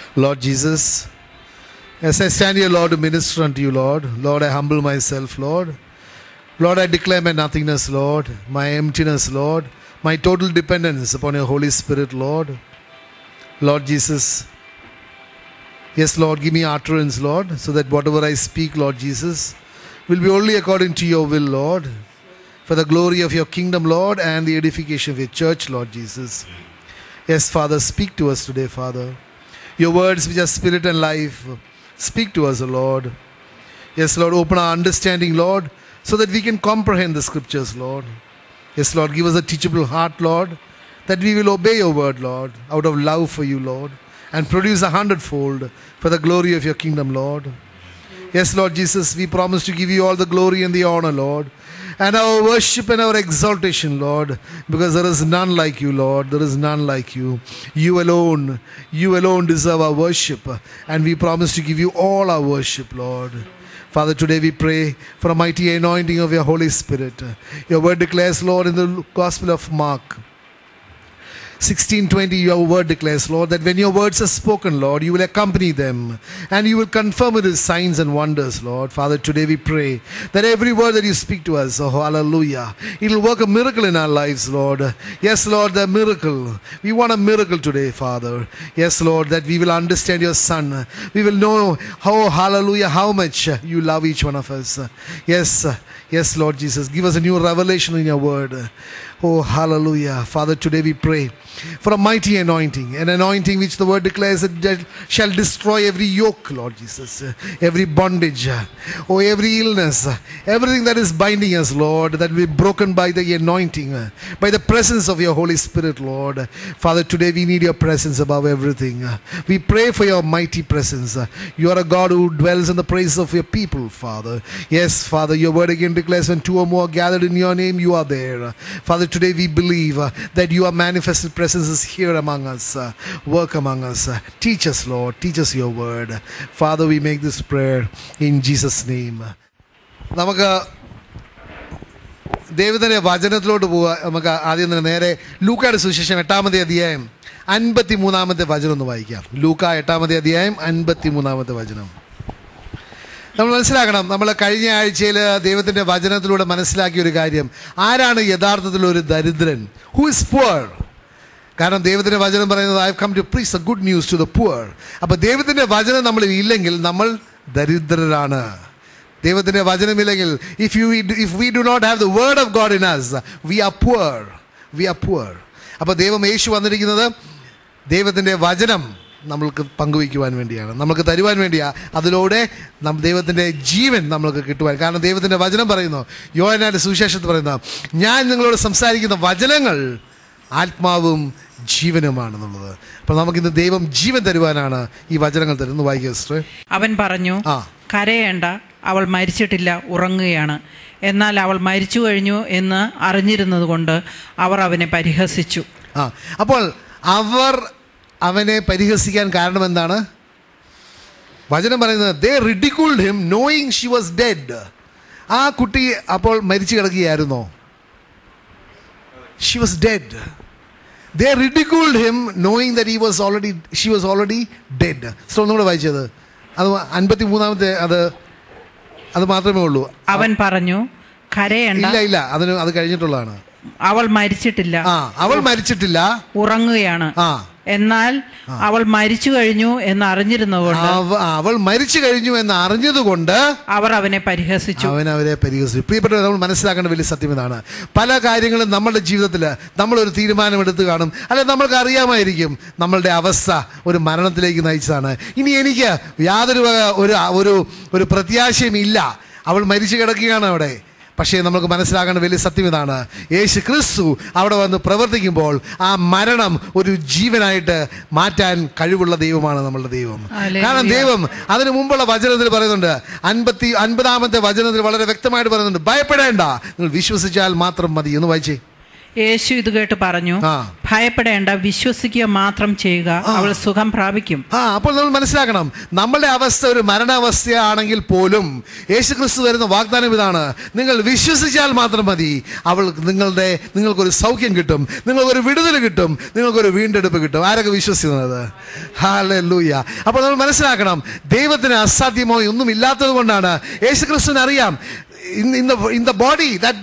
Lord Jesus, as I stand here, Lord, to minister unto you, Lord, Lord, I humble myself, Lord. Lord, I declare my nothingness, Lord, my emptiness, Lord, my total dependence upon your Holy Spirit, Lord. Lord Jesus, yes, Lord, give me utterance, Lord, so that whatever I speak, Lord Jesus, will be only according to your will, Lord, for the glory of your kingdom, Lord, and the edification of your church, Lord Jesus. Yes, Father, speak to us today, Father. Your words, which are spirit and life, speak to us, O Lord. Yes, Lord, open our understanding, Lord, so that we can comprehend the scriptures, Lord. Yes, Lord, give us a teachable heart, Lord, that we will obey your word, Lord, out of love for you, Lord, and produce a hundredfold for the glory of your kingdom, Lord. Yes, Lord Jesus, we promise to give you all the glory and the honor, Lord, and our worship and our exaltation, Lord, because there is none like you, Lord. There is none like you. You alone, you alone deserve our worship, and we promise to give you all our worship, Lord. Father, today we pray for a mighty anointing of your Holy Spirit. Your word declares, Lord, in the Gospel of Mark. 1620 your word declares lord that when your words are spoken lord you will accompany them and you will confirm it with signs and wonders lord father today we pray that every word that you speak to us oh hallelujah it will work a miracle in our lives lord yes lord the miracle we want a miracle today father yes lord that we will understand your son we will know how hallelujah how much you love each one of us yes yes lord jesus give us a new revelation in your word Oh, hallelujah. Father, today we pray for a mighty anointing, an anointing which the word declares that that shall destroy every yoke, Lord Jesus, every bondage, oh, every illness, everything that is binding us, Lord, that will be broken by the anointing, by the presence of your Holy Spirit, Lord. Father, today we need your presence above everything. We pray for your mighty presence. You are a God who dwells in the praises of your people, Father. Yes, Father, your word again declares when two or more are gathered in your name, you are there. Father, today we believe uh, that your manifested presence is here among us. uh, work among us. Uh, teach us, Lord. Teach us your word. Father, we make this prayer in Jesus' name. നമുക്ക് ദൈവത്തിൻ്റെ വചനത്തിലോട്ട് പോവുക നമുക്ക് ആദ്യം തന്നെ നേരെ ലൂക്കയുടെ സുവിശേഷം എട്ടാമത്തെ അധ്യായം അൻപത്തി മൂന്നാമത്തെ വചനം ഒന്ന് വായിക്കാം ലൂക്ക എട്ടാമത്തെ അധ്യായം അൻപത്തി മൂന്നാമത്തെ വചനം നമ്മൾ മനസ്സിലാക്കണം നമ്മൾ കഴിഞ്ഞ ആഴ്ചയിൽ ദൈവത്തിൻ്റെ വചനത്തിലൂടെ മനസ്സിലാക്കിയ ഒരു കാര്യം ആരാണ് യഥാർത്ഥത്തിൽ ഒരു ദരിദ്രൻ ഹു ഇസ് പുവർ കാരണം ദൈവത്തിൻ്റെ വചനം പറയുന്നത് I come to preach a good news to the poor അപ്പോൾ ദൈവത്തിൻ്റെ വചനം നമ്മളിൽ ഇല്ലെങ്കിൽ നമ്മൾ ദരിദ്രരാണ് ദൈവത്തിൻ്റെ വചനമില്ലെങ്കിൽ if you if we do not have the word of God in us we are poor we are poor അപ്പോൾ ദൈവം യേശു വന്നിരിക്കുന്നത് ദൈവത്തിൻ്റെ വചനം നമ്മൾക്ക് പങ്കുവയ്ക്കുവാൻ വേണ്ടിയാണ് നമുക്ക് തരുവാൻ വേണ്ടിയാ അതിലൂടെ നം ദൈവത്തിൻ്റെ ജീവൻ നമ്മൾക്ക് കിട്ടുവാൻ കാരണം ദൈവത്തിൻ്റെ വചനം പറയുന്നു യോഹനാന്റെ സുവിശേഷത്തിൽ പറയുന്നു ഞാൻ നിങ്ങളോട് സംസാരിക്കുന്ന വചനങ്ങൾ ആത്മാവും ജീവനുമാണെന്നുള്ളത് അപ്പോൾ നമുക്കിന്ന് ദൈവം ജീവൻ തരുവാനാണ് ഈ വചനങ്ങൾ തരുന്നത് വായിക്കുക സിസ്റ്റർ അവൻ പറഞ്ഞു ആ. കരയേണ്ട അവൾ മരിച്ചിട്ടില്ല ഉറങ്ങുകയാണ് എന്നാൽ അവൾ മരിച്ചു കഴിഞ്ഞു എന്ന് അറിഞ്ഞിരുന്നതുകൊണ്ട് അവർ അവനെ പരിഹസിച്ചു ആ അപ്പോൾ അവർ അവനെ പരിഹസിക്കാൻ കാരണം എന്താണ് വചനം പറയുന്നത് they ridiculed him knowing she was dead ആ കുട്ടി അപ്പോൾ മരിച്ചു കിടക്കുകയായിരുന്നോ she was dead they ridiculed him knowing that he was already she was already dead so ഒന്നുകൂടെ വായിച്ചത് അത് അൻപത്തി മൂന്നാമത്തെ അത് അത് മാത്രമേ ഉള്ളൂ അവൻ പറഞ്ഞു കരയേണ്ട ഇല്ല ഇല്ല അതിന് അത് കഴിഞ്ഞിട്ടുള്ളതാണ് അവൾ മരിച്ചിട്ടില്ല ആ അവൾ മരിച്ചിട്ടില്ല ഉറങ്ങുകയാണ് ആ എന്നാൽ അവൾ മരിച്ചു കഴിഞ്ഞു എന്ന് അറിഞ്ഞിരുന്നതുകൊണ്ട് അവ- അവൾ മരിച്ചു കഴിഞ്ഞു എന്ന് അറിഞ്ഞതുകൊണ്ട് അവർ അവനെ പരിഹസിച്ചു അവൻ അവരെ പരിഹസിച്ചു പ്രിയപ്പെട്ടവർ നമ്മൾ മനസ്സിലാക്കേണ്ട വലിയ സത്യം ഇതാണ് പല കാര്യങ്ങളും നമ്മുടെ ജീവിതത്തിൽ നമ്മളൊരു തീരുമാനമെടുത്ത് കാണും അല്ലെ നമ്മൾക്ക് അറിയാമായിരിക്കും നമ്മളുടെ അവസ്ഥ ഒരു മരണത്തിലേക്ക് നയിച്ചതാണ് ഇനി എനിക്ക് യാതൊരു വക ഒരു ഒരു ഒരു പ്രത്യാശയും ഇല്ല അവൾ മരിച്ചു കിടക്കുകയാണ് അവിടെ പക്ഷേ നമുക്ക് മനസ്സിലാക്കേണ്ട വലിയ സത്യം ഇതാണ് യേശു ക്രിസ്തു അവിടെ വന്ന് പ്രവർത്തിക്കുമ്പോൾ ആ മരണം ഒരു ജീവനായിട്ട് മാറ്റാൻ കഴിവുള്ള ദൈവമാണ് നമ്മളുടെ ദൈവം ഹല്ലേലൂയ. കാരണം ദൈവം അതിനു മുമ്പുള്ള വചനത്തിൽ പറയുന്നുണ്ട് അൻപത്തി അൻപതാമത്തെ വചനത്തിൽ വളരെ വ്യക്തമായിട്ട് പറയുന്നുണ്ട് ഭയപ്പെടേണ്ട നിങ്ങൾ വിശ്വസിച്ചാൽ മാത്രം മതി എന്ന് വായിച്ചേ യേശു ഇത് കേട്ട് പറഞ്ഞു ആ. ഭയപ്പെടേണ്ട വിശ്വസിക്കുക മാത്രം ചെയ്യുക അവൾ സുഖം പ്രാപിക്കും ആ അപ്പോൾ നമ്മൾ മനസ്സിലാക്കണം നമ്മളുടെ അവസ്ഥ ഒരു മരണാവസ്ഥയാണെങ്കിൽ പോലും യേശു ക്രിസ്തു വരുന്ന വാഗ്ദാനം ഇതാണ് നിങ്ങൾ വിശ്വസിച്ചാൽ മാത്രം മതി അവൾ നിങ്ങളുടെ നിങ്ങൾക്കൊരു സൗഖ്യം കിട്ടും നിങ്ങൾക്കൊരു വിടുതൽ കിട്ടും നിങ്ങൾക്കൊരു വീണ്ടെടുപ്പ് കിട്ടും ആരൊക്കെ വിശ്വസിക്കുന്നത് ഹാലൂയ അപ്പോൾ നമ്മൾ മനസ്സിലാക്കണം ദൈവത്തിന് അസാധ്യമോ ഒന്നും ഇല്ലാത്തത് കൊണ്ടാണ് യേശു ക്രിസ്തുവിന് അറിയാം in the in the body that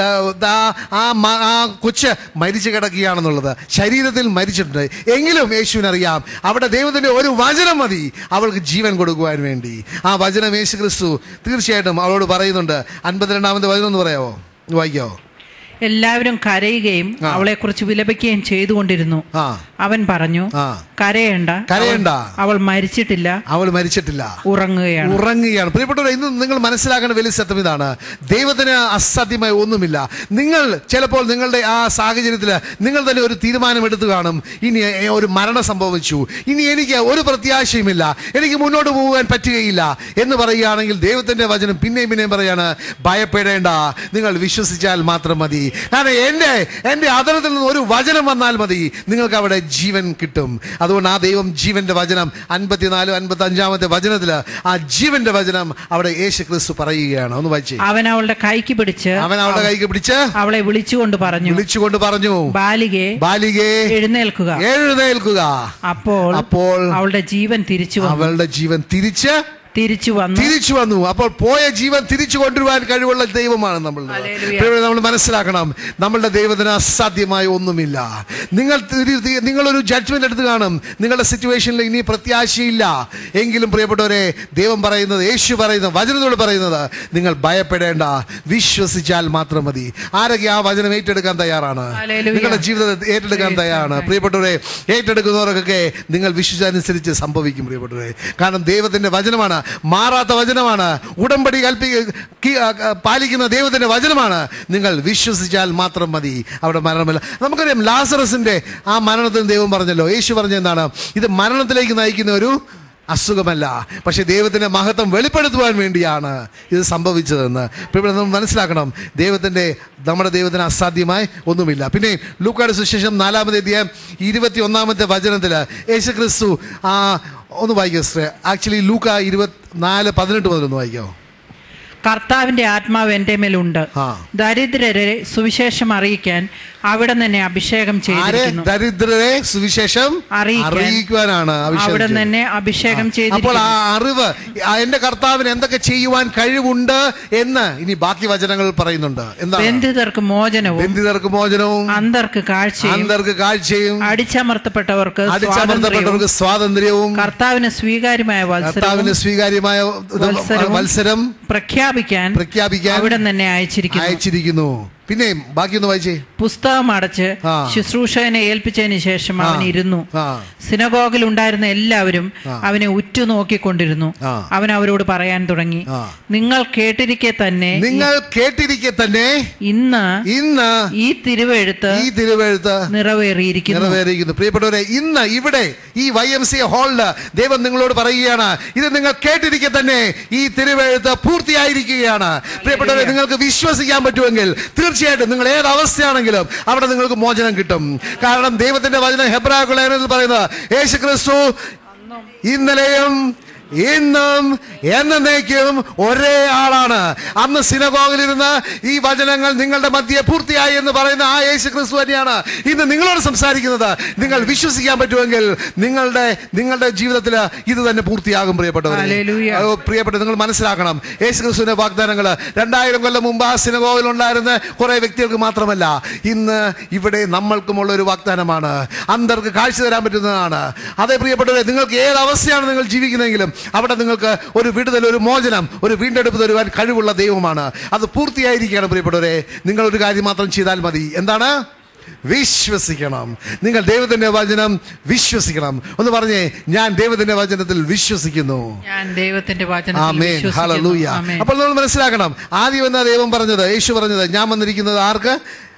ആ മ- ആ കൊച്ച് മരിച്ചു കിടക്കുകയാണെന്നുള്ളത് ശരീരത്തിൽ മരിച്ചിട്ടുണ്ട് എങ്കിലും യേശുവിനറിയാം അവിടെ ദൈവത്തിന്റെ ഒരു വചനം മതി അവൾക്ക് ജീവൻ കൊടുക്കുവാൻ വേണ്ടി ആ വചനം യേശു ക്രിസ്തു തീർച്ചയായിട്ടും അവളോട് പറയുന്നുണ്ട് അൻപത്തിരണ്ടാമത്തെ വചനം എന്ന് പറയാമോ വായിക്കോ എല്ലാവരും കരയുകയും ആ. അവളെക്കുറിച്ച് വിലപിക്കുകയും ചെയ്തുകൊണ്ടിരുന്നു ആ അവൻ പറഞ്ഞു ആ കരയണ്ട കരയണ്ട. അവൾ- അവൾ മരിച്ചിട്ടില്ല അവൾ മരിച്ചിട്ടില്ല ഉറങ്ങുകയാണ് ഉറങ്ങുകയാണ് പ്രിയപ്പെട്ടവരെ ഇന്ന് നിങ്ങൾ മനസ്സിലാക്കേണ്ട വലിയ സത്യം ഇതാണ് ദൈവത്തിന് അസാധ്യമായ ഒന്നുമില്ല നിങ്ങൾ ചിലപ്പോൾ നിങ്ങളുടെ ആ സാഹചര്യത്തിൽ നിങ്ങൾ തന്നെ ഒരു തീരുമാനമെടുത്ത് കാണും ഇനി എ- ഒരു മരണം സംഭവിച്ചു ഇനി എനിക്ക് ഒരു പ്രത്യാശയുമില്ല എനിക്ക് മുന്നോട്ട് പോകാൻ പറ്റുകയില്ല എന്ന് പറയുകയാണെങ്കിൽ ദൈവത്തിന്റെ വചനം പിന്നെയും പിന്നെയും പറയാണ് ഭയപ്പെടേണ്ട നിങ്ങൾ വിശ്വസിച്ചാൽ മാത്രം മതി കാരണം എൻ്റെ എൻ്റെ അതരത്തിൽ നിന്ന് ഒരു വചനം വന്നാൽ മതി നിങ്ങൾക്ക് അവിടെ ജീവൻ കിട്ടും അതുകൊണ്ട് ആ ദൈവം ജീവന്റെ വചനം അൻപത്തിനാലും അൻപത്തി അഞ്ചാമത്തെ വചനത്തിൽ ആ ജീവന്റെ വചനം അവിടെ യേശു ക്രിസ്തു പറയുകയാണ് ഒന്ന് വായിച്ചേ അവൻ അവളുടെ കൈക്ക് പിടിച്ച് അവൻ അവളുടെ കൈക്ക് പിടിച്ച് അവളെ വിളിച്ചുകൊണ്ട് പറഞ്ഞു വിളിച്ചുകൊണ്ട് പറഞ്ഞു ബാലികെ ബാലികെ എഴുന്നേൽക്കുക എഴുന്നേൽക്കുക അപ്പോൾ അപ്പോൾ അവളുടെ ജീവൻ തിരിച്ചു വന്നു അവളുടെ ജീവൻ തിരിച്ച് തിരിച്ചു വന്നു തിരിച്ചു വന്നു അപ്പോൾ പോയ ജീവൻ തിരിച്ചു കൊണ്ടുവരുവാൻ കഴിവുള്ള ദൈവമാണ് നമ്മൾ ഹല്ലേലൂയ. നമ്മൾ മനസ്സിലാക്കണം നമ്മളുടെ ദൈവത്തിന് അസാധ്യമായ ഒന്നുമില്ല നിങ്ങൾ തിരി- തി- നിങ്ങളൊരു ജഡ്ജ്മെന്റ് എടുത്ത് കാണും നിങ്ങളുടെ സിറ്റുവേഷനിൽ ഇനി പ്രത്യാശയില്ല എങ്കിലും പ്രിയപ്പെട്ടവരെ ദൈവം പറയുന്നത് യേശു പറയുന്നത് വചനത്തോട് പറയുന്നത് നിങ്ങൾ ഭയപ്പെടേണ്ട വിശ്വസിച്ചാൽ മാത്രം മതി ആരൊക്കെ ആ വചനം ഏറ്റെടുക്കാൻ തയ്യാറാണ് ഹല്ലേലൂയ. നിങ്ങളുടെ ജീവിതത്തെ ഏറ്റെടുക്കാൻ തയ്യാറാണ് പ്രിയപ്പെട്ടവരെ ഏറ്റെടുക്കുന്നവർക്കൊക്കെ നിങ്ങൾ വിശ്വസിച്ചനുസരിച്ച് സംഭവിക്കും പ്രിയപ്പെട്ടവരെ കാരണം ദൈവത്തിന്റെ വചനമാണ് മാറാത്ത വചനമാണ് ഉടമ്പടി കൽപ്പി കി- ആ, ആ, പാലിക്കുന്ന ദൈവത്തിന്റെ വചനമാണ് നിങ്ങൾ വിശ്വസിച്ചാൽ മാത്രം മതി അവിടെ മരണമില്ല നമുക്കറിയാം ലാസറസിന്റെ ആ മരണത്തിന് ദൈവം പറഞ്ഞല്ലോ യേശു പറഞ്ഞ എന്താണ് ഇത് മരണത്തിലേക്ക് നയിക്കുന്ന ഒരു അസുഖമല്ല പക്ഷെ ദൈവത്തിന്റെ മഹത്വം വെളിപ്പെടുത്തുവാൻ വേണ്ടിയാണ് ഇത് സംഭവിച്ചതെന്ന് ഇപ്പോൾ ഇവിടെ നമ്മൾ മനസ്സിലാക്കണം ദൈവത്തിന്റെ നമ്മുടെ ദൈവത്തിന് അസാധ്യമായി ഒന്നുമില്ല പിന്നെ ലൂക്കാട് സുശേഷം നാലാമത്തെ അധ്യായം ഇരുപത്തി ഒന്നാമത്തെ വചനത്തിൽ യേശു ക്രിസ്തു ആ ഒന്ന് വായിക്കോ സിസ്റ്ററെ ആക്ച്വലി ലൂക്ക ഇരുപത്തി നാല് പതിനെട്ട് മുതലൊന്ന് വായിക്കോ കർത്താവിന്റെ ആത്മാവ് എന്റെ മേലുണ്ട് ആ. ദരിദ്രരെ സുവിശേഷം അറിയിക്കാൻ അവിടെ തന്നെ അഭിഷേകം ആരെ ചെയ്തിരിക്കുന്നു ദരിദ്രരെ സുവിശേഷം അറിയിക്കാൻ. അറിയിക്കുവാനാണ് അഭിഷേകം അവിടെ ചെയ്തത്. തന്നെ അഭിഷേകം അപ്പോൾ ചെയ്തിരിക്കുന്നു ആ അറിവ് ആ എന്റെ കർത്താവിന് എന്തൊക്കെ ചെയ്യുവാൻ കഴിവുണ്ട് എന്ന് ഇനി ബാക്കി വചനങ്ങൾ പറയുന്നുണ്ട് എന്താണ് ബന്ധിതർക്ക് മോചനവും ബന്ധിതർക്ക് മോചനവും അന്തർക്ക് കാഴ്ചയും അന്തർക്ക് കാഴ്ചയും അടിച്ചമർത്തപ്പെട്ടവർക്ക് സ്വാതന്ത്ര്യവും അടിച്ചമർത്തപ്പെട്ടവർക്ക് സ്വാതന്ത്ര്യവും കർത്താവിന് സ്വീകാര്യമായ വത്സരവും കർത്താവിന് സ്വീകാര്യമായ ഇത് വത്സരവും മത്സരം പ്രഖ്യാപിക്കാൻ പ്രഖ്യാപിക്കാൻ അവിടെ തന്നെ അയച്ചിരിക്കുന്നു അയച്ചിരിക്കുന്നു പിന്നെ ബാക്കിയൊന്ന് വായിച്ചേ പുസ്തകം അടച്ച് ആ. ശുശ്രൂഷകനെ ഏൽപ്പിച്ചതിന് ശേഷം ആ. അവൻ ഇരുന്നു ആ സിനഗോഗിൽ ഉണ്ടായിരുന്ന എല്ലാവരും ആ. അവനെ ഉറ്റുനോക്കിക്കൊണ്ടിരുന്നു ആ. അവൻ അവരോട് പറയാൻ തുടങ്ങി ആ. നിങ്ങൾ കേട്ടിരിക്കെ തന്നെ നിങ്ങൾ കേട്ടിരിക്കെ തന്നെ ഇന്ന് ഇന്ന് ഈ തിരുവെഴുത്ത് ഈ തിരുവെഴുത്ത് നിറവേറിയിരിക്കുന്നു നിറവേറിയിരിക്കുന്നു പ്രിയപ്പെട്ടവരെ ഇന്ന് ഇവിടെ ഈ വൈ എം സി ഹാളില് ദൈവം നിങ്ങളോട് പറയുകയാണ് ഇത് നിങ്ങൾ കേട്ടിരിക്കെ തന്നെ ഈ തിരുവെഴുത്ത് പൂർത്തിയായിരിക്കുകയാണ് പ്രിയപ്പെട്ടവരെ നിങ്ങൾക്ക് വിശ്വസിക്കാൻ പറ്റുമെങ്കിൽ തീർച്ചയായിട്ടും നിങ്ങൾ ഏത് അവസ്ഥയാണെങ്കിലും അവിടെ നിങ്ങൾക്ക് മോചനം കിട്ടും കാരണം ദൈവത്തിന്റെ വചനം ഹെബ്രാക്കുളത്തിൽ പറയുന്നത് യേശു ക്രിസ്തു ഇന്നലെയും ഇന്നും എന്നേക്കും ഒരേ ആളാണ് അന്ന് സിനഗോഗിലിരുന്ന് ഈ വചനങ്ങൾ നിങ്ങളുടെ മധ്യെ പൂർത്തിയായി എന്ന് പറയുന്ന ആ യേശു ക്രിസ്തു തന്നെയാണ് ഇന്ന് നിങ്ങളോട് സംസാരിക്കുന്നത് നിങ്ങൾ വിശ്വസിക്കാൻ പറ്റുമെങ്കിൽ നിങ്ങളുടെ നിങ്ങളുടെ ജീവിതത്തിൽ ഇത് തന്നെ പൂർത്തിയാകും പ്രിയപ്പെട്ടവരെ ഹല്ലേലൂയ. ഓ, പ്രിയപ്പെട്ട നിങ്ങൾ മനസ്സിലാക്കണം യേശു ക്രിസ്തുവിന്റെ വാഗ്ദാനങ്ങൾ രണ്ടായിരം കൊല്ലം മുമ്പ് ആ സിനഗോഗിൽ ഉണ്ടായിരുന്ന കുറെ വ്യക്തികൾക്ക് മാത്രമല്ല ഇന്ന് ഇവിടെ നമ്മൾക്കുമുള്ള ഒരു വാഗ്ദാനമാണ് അന്തർക്ക് കാഴ്ച തരാൻ പറ്റുന്നതാണ് അതേ പ്രിയപ്പെട്ടവരെ നിങ്ങൾക്ക് ഏത് അവസ്ഥയാണ് നിങ്ങൾ ജീവിക്കുന്നതെങ്കിലും അവിടെ നിങ്ങൾക്ക് ഒരു വിടുതൽ ഒരു മോചനം ഒരു വീണ്ടെടുപ്പ് തരുവാൻ കഴിവുള്ള ദൈവമാണ് അത് പൂർത്തിയായിരിക്കുകയാണ് പ്രിയപ്പെട്ടവരെ നിങ്ങൾ ഒരു കാര്യം മാത്രം ചെയ്താൽ മതി എന്താണ് വിശ്വസിക്കണം നിങ്ങൾ ദൈവത്തിന്റെ വചനം വിശ്വസിക്കണം ഒന്ന് പറഞ്ഞേ ഞാൻ ദൈവത്തിന്റെ വചനത്തിൽ വിശ്വസിക്കുന്നു ഞാൻ ദൈവത്തിന്റെ വചനത്തിൽ ആമേൻ ഹല്ലേലൂയ വിശ്വസിക്കുന്നു ആമേൻ. അപ്പോൾ നമ്മൾ മനസ്സിലാക്കണം ആദ്യം എന്നാ ദൈവം പറഞ്ഞത് യേശു പറഞ്ഞത് ഞാൻ വന്നിരിക്കുന്നത് ആർക്ക്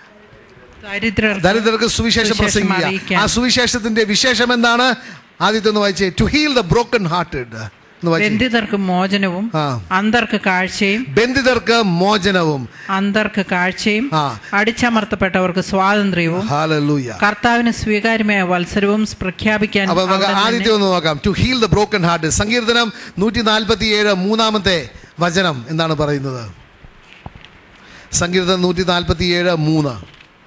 ദരിദ്രർ ദരിദ്രർക്ക് സുവിശേഷം സുവിശേഷം പ്രസംഗിക്കുക അറിയിക്കാൻ. ആ സുവിശേഷത്തിന്റെ വിശേഷം എന്താണ് ആദ്യത്തെ ഒന്ന് വായിച്ചേ to heal the broken hearted എന്ന് വായിച്ചേ. ബന്ധിതർക്ക് മോചനവും ആ അന്തർക്ക് കാഴ്ചയും ബന്ധിതർക്ക് മോചനവും അന്തർക്ക് കാഴ്ചയും ആ അടിച്ചമർത്തപ്പെട്ടവർക്ക് സ്വാതന്ത്ര്യവും ഹാലലൂയ കർത്താവിന് സ്വീകാര്യമായ വത്സരവും പ്രഖ്യാപിക്കാൻ അപ്പൊ നമുക്ക് അവിടെ ആദ്യത്തെ തന്നെ ഒന്ന് നോക്കാം to heal the broken heart സങ്കീർത്തനം നൂറ്റി നാൽപ്പത്തി ഏഴ് മൂന്നാമത്തെ വചനം എന്താണ് പറയുന്നത് സങ്കീർത്തനം നൂറ്റി നാൽപ്പത്തി ഏഴ് മൂന്ന്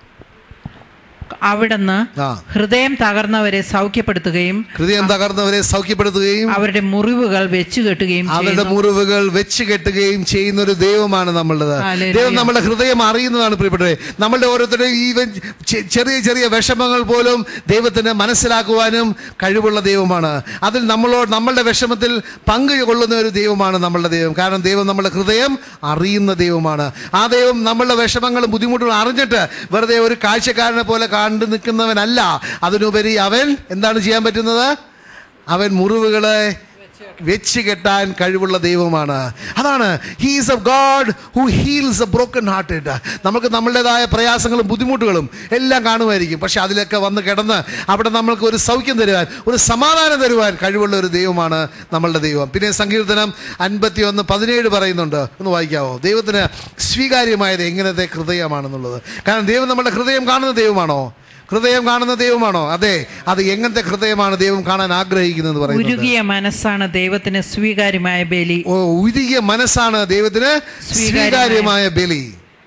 അവിടുന്ന് ആ ഹൃദയം തകർന്നവരെ സൗഖ്യപ്പെടുത്തുകയും ഹൃദയം തകർന്നവരെ സൗഖ്യപ്പെടുത്തുകയും അവരുടെ മുറിവുകൾ വെച്ചുകെട്ടുകയും അവരുടെ ചെയ്യുന്നു മുറിവുകൾ വെച്ച് കെട്ടുകയും ചെയ്യുന്ന ഒരു ദൈവമാണ് നമ്മളുടെ ഹല്ലേലൂയ. ദൈവം നമ്മുടെ ഹൃദയം അറിയുന്നതാണ് പ്രിയപ്പെട്ടത് നമ്മളുടെ ഓരോരുത്തരുടെയും ഈവൻ ചെ- ചെറിയ ചെറിയ വിഷമങ്ങൾ പോലും ദൈവത്തിന് മനസ്സിലാക്കുവാനും കഴിവുള്ള ദൈവമാണ് അതിൽ നമ്മളോട് നമ്മളുടെ വിഷമത്തിൽ പങ്കുകൊള്ളുന്ന ഒരു ദൈവമാണ് നമ്മളുടെ ദൈവം കാരണം ദൈവം നമ്മുടെ ഹൃദയം അറിയുന്ന ദൈവമാണ് ആ ദൈവം നമ്മളുടെ വിഷമങ്ങളും ബുദ്ധിമുട്ടുകളും അറിഞ്ഞിട്ട് വെറുതെ ഒരു കാഴ്ചക്കാരനെ പോലെ കണ്ടു നിൽക്കുന്നവനല്ല അതിനുപരി അവൻ എന്താണ് ചെയ്യാൻ പറ്റുന്നത് അവൻ മുറിവുകളെ വെച്ച് കെട്ടാൻ കഴിവുള്ള ദൈവമാണ് അതാണ് he's a God who heals a broken hearted നമുക്ക് നമ്മളുടേതായ പ്രയാസങ്ങളും ബുദ്ധിമുട്ടുകളും എല്ലാം കാണുമായിരിക്കും പക്ഷെ അതിലൊക്കെ വന്ന് കിടന്ന് അവിടെ നമ്മൾക്ക് ഒരു സൗഖ്യം തരുവാൻ ഒരു സമാധാനം തരുവാൻ കഴിവുള്ള ഒരു ദൈവമാണ് നമ്മളുടെ ദൈവം പിന്നെ സങ്കീർത്തനം അൻപത്തി ഒന്ന് പതിനേഴ് പറയുന്നുണ്ട് ഒന്ന് വായിക്കാവോ ദൈവത്തിന് സ്വീകാര്യമായത് എങ്ങനത്തെ ഹൃദയമാണെന്നുള്ളത് കാരണം ദൈവം നമ്മുടെ ഹൃദയം കാണുന്ന ദൈവമാണോ ഹൃദയം കാണുന്ന ദൈവമാണോ അതെ അത് എങ്ങനത്തെ ഹൃദയമാണ് ദൈവം കാണാൻ ആഗ്രഹിക്കുന്നത് പറയുന്നത് ഉരുകിയ മനസ്സാണ് ദൈവത്തിന് സ്വീകാര്യമായ ബലി ഓ ഉരുകിയ മനസ്സാണ് ദൈവത്തിന് സ്വീകാര്യമായ- സ്വീകാര്യമായ ബലി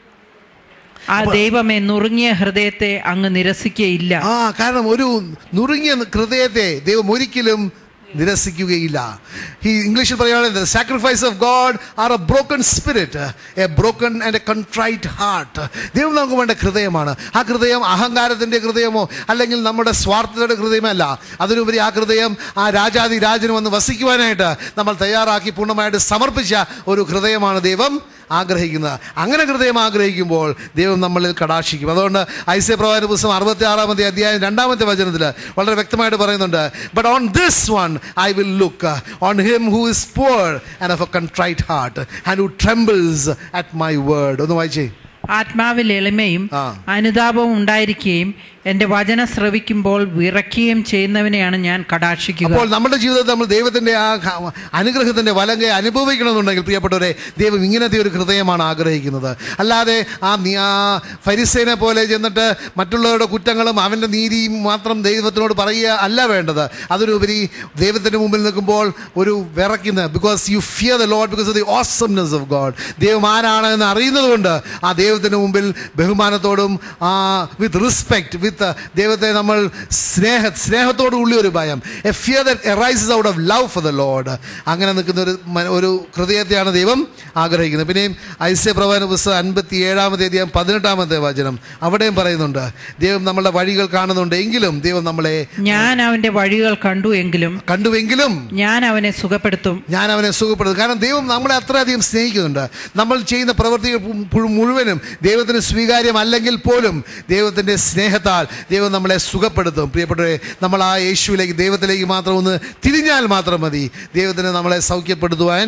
ആ ദൈവമേ നുറുങ്ങിയ ഹൃദയത്തെ അങ്ങ് നിരസിക്കുകയില്ല ആ കാരണം ഒരു നുറുങ്ങിയ ഹൃദയത്തെ ദൈവം ഒരിക്കലും നിരസിക്കുകയില്ല ഈ ഇംഗ്ലീഷിൽ പറയുകയാണെങ്കിൽ sacrifice of God are a broken spirit a broken and a contrite heart ദൈവം നമുക്ക് വേണ്ട ഹൃദയമാണ് ആ ഹൃദയം അഹങ്കാരത്തിൻ്റെ ഹൃദയമോ അല്ലെങ്കിൽ നമ്മുടെ സ്വാർത്ഥതയുടെ ഹൃദയമല്ല അതിനുപരി ആ ഹൃദയം ആ രാജാതി രാജന് വന്ന് വസിക്കുവാനായിട്ട് നമ്മൾ തയ്യാറാക്കി പൂർണ്ണമായിട്ട് സമർപ്പിച്ച ഒരു ഹൃദയമാണ് ദൈവം ആഗ്രഹിക്കുന്നത് അങ്ങനെ ഹൃദയം ആഗ്രഹിക്കുമ്പോൾ ദൈവം നമ്മളിൽ കടാക്ഷിക്കും അതുകൊണ്ട് ഐസ്യ പ്രവാചന പുസ്തകം അറുപത്തി ആറാമത്തെ അധ്യായം രണ്ടാമത്തെ വചനത്തിൽ വളരെ വ്യക്തമായിട്ട് പറയുന്നുണ്ട് but on this one I will look on him who is poor and of a contrite heart and who trembles at my word ഒന്ന് വായിച്ചേ ആത്മാവിൽ എളിമയും ആ. അനുതാപവും ഉണ്ടായിരിക്കുകയും എന്റെ വചനം ശ്രവിക്കുമ്പോൾ വിറയ്ക്കുകയും ചെയ്യുന്നവനെയാണ് ഞാൻ കടാക്ഷിക്കുക അപ്പോൾ നമ്മുടെ ജീവിതത്തിൽ നമ്മൾ ദൈവത്തിന്റെ ആ ക- അനുഗ്രഹത്തിന്റെ വലങ്കെ അനുഭവിക്കണമെന്നുണ്ടെങ്കിൽ പ്രിയപ്പെട്ടവരെ ദൈവം ഇങ്ങനത്തെ ഒരു ഹൃദയമാണ് ആഗ്രഹിക്കുന്നത് അല്ലാതെ ആ നീ- ആ ഫരിസേനെ പോലെ ചെന്നിട്ട് മറ്റുള്ളവരുടെ കുറ്റങ്ങളും അവൻ്റെ നീതിയും മാത്രം ദൈവത്തിനോട് പറയുക അല്ല വേണ്ടത് അതിനുപരി ദൈവത്തിന്റെ മുമ്പിൽ നിൽക്കുമ്പോൾ ഒരു വിറയ്ക്കുന്ന because you fear the Lord because of the awesomeness of God ദൈവം ആരാണ് എന്ന് അറിയുന്നത് കൊണ്ട് ആ ദൈവത്തിന് മുമ്പിൽ ബഹുമാനത്തോടും ആ വിത്ത് റെസ്പെക്ട് വിത്ത് ദൈവത്തെ നമ്മൾ സ്നേഹ സ്നേഹത്തോടു ഉള്ള ഒരു ഭയം a fear that arises out of love for the Lord അങ്ങനെ നിൽക്കുന്ന ഒരു മ- ഒരു ഹൃദയത്തെയാണ് ദൈവം ആഗ്രഹിക്കുന്നത് പിന്നെയും ഐസ്യ പ്രവാന പുസ്തകം അൻപത്തി ഏഴാമത്തെ അധ്യായം പതിനെട്ടാമത്തെ വചനം അവിടെയും പറയുന്നുണ്ട് ദൈവം നമ്മളുടെ വഴികൾ കാണുന്നുണ്ട് എങ്കിലും ദൈവം നമ്മളെ ഞാൻ അവന്റെ വഴികൾ കണ്ടു എങ്കിലും കണ്ടുവെങ്കിലും ഞാൻ അവനെ സുഖപ്പെടുത്തും ഞാൻ അവനെ സുഖപ്പെടുത്തും കാരണം ദൈവം നമ്മളെ അത്രയധികം സ്നേഹിക്കുന്നുണ്ട് നമ്മൾ ചെയ്യുന്ന പ്രവൃത്തികൾ പു- പു- മുഴുവനും ദൈവത്തിന് സ്വീകാര്യമല്ലെങ്കിൽ പോലും ദൈവത്തിൻ്റെ സ്നേഹത്താൽ ദൈവം നമ്മളെ സുഖപ്പെടുത്തും പ്രിയപ്പെട്ടവരെ നമ്മൾ ആ യേശുവിലേക്ക് ദൈവത്തിലേക്ക് മാത്രം ഒന്ന് തിരിഞ്ഞാൽ മാത്രം മതി ദൈവത്തിന് നമ്മളെ സൗഖ്യപ്പെടുത്തുവാൻ